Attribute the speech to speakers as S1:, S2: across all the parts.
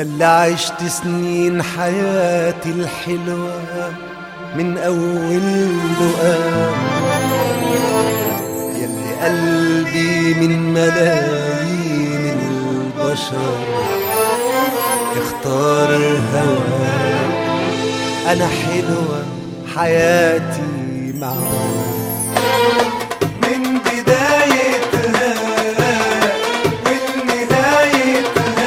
S1: ياللي عشت سنين حياتي الحلوة من أول لقاء ياللي قلبي من ملايين البشر اختار هواك أنا حلوة حياتي معاك من بدايتها والنهايتها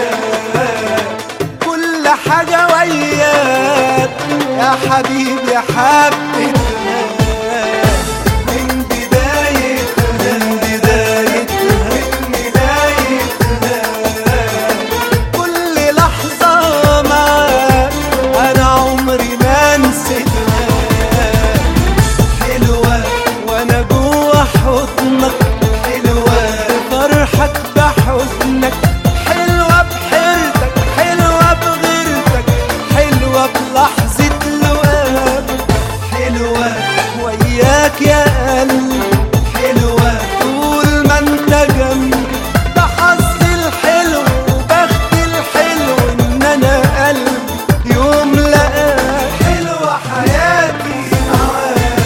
S1: كل حاجة وياك يا حبيبي حبيتها من بدايتها من بدايتها ونهايتها كل لحظة معاك أنا عمري ما نسيتها حلوة وأنا جوا حضنك حلوة فرحك بحزنك حلوة بحيرتك حلوة بغيرتك حلوة بلحظة لقاك حلوة وياك يا قلبي حلوة طول ما انت جنبي ده حظي الحلو وبختي الحلو ان انا قلبي يوم لقاك حلوة حياتي معاك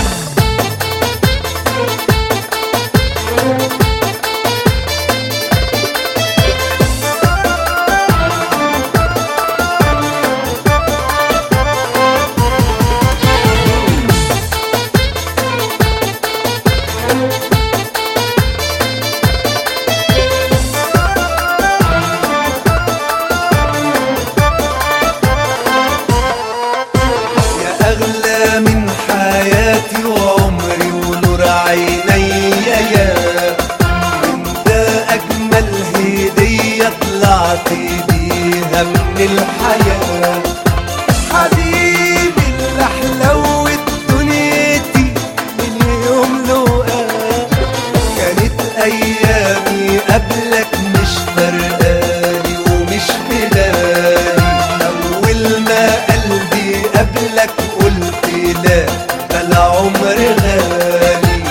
S1: يا أغلى من حياتي وعمري ونور عيني يا انت أجمل هدية طلعت بيها من الحياة حبيبي اللي حلوت دنيتي من يوم لقاك كانت أيامي قبلك مش فرقاني ومش بلاني أول ما قلبي قبلك قلت لا ده العمر غالي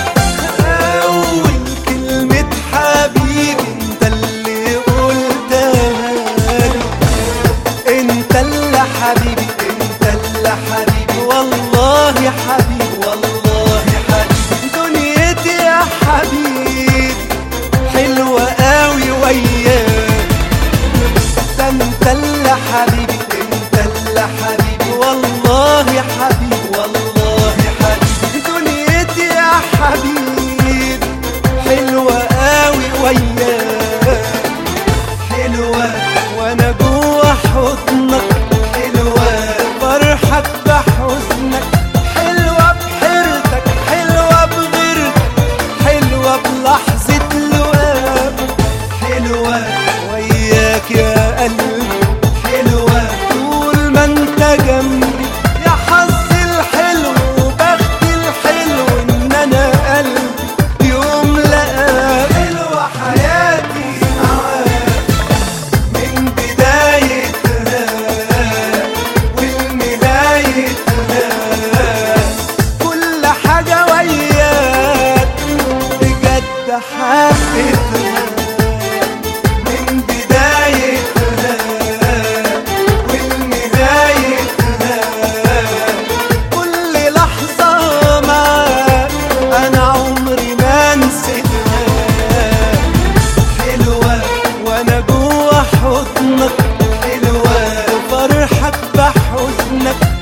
S1: أول كلمة حبيبي أنت اللي قلتها لي انت اللي حبيبي انت اللي حبيبي والله حبيبي والله حبيبي دنيتي يا حبيبي حلوة قوي وياك ده انت اللي حبيبي انت اللي حبيبي والله حبيبي والله حبيبي دنيتي يا حبيبي حلوة قوي وياك حلوة وانا جوا حضنك حلوة فرحك بحزنك حلوة بحيرتك حلوة بغيرتك حلوة بلحظة لقاك حلوة وياك يا قلبي حلوة طول ما انت جنبي يا حظي الحلو وبختي الحلو ان انا قلبي يوم لقاك حلوة حياتي معاك من بدايتها ونهايتها كل حاجة وياك بجد حبيتها من بدايتها ونهايتها كل لحظة معاك أنا عمري ما نسيتها حلوة وأنا جوا حضنك حلوة فرحك بحزنك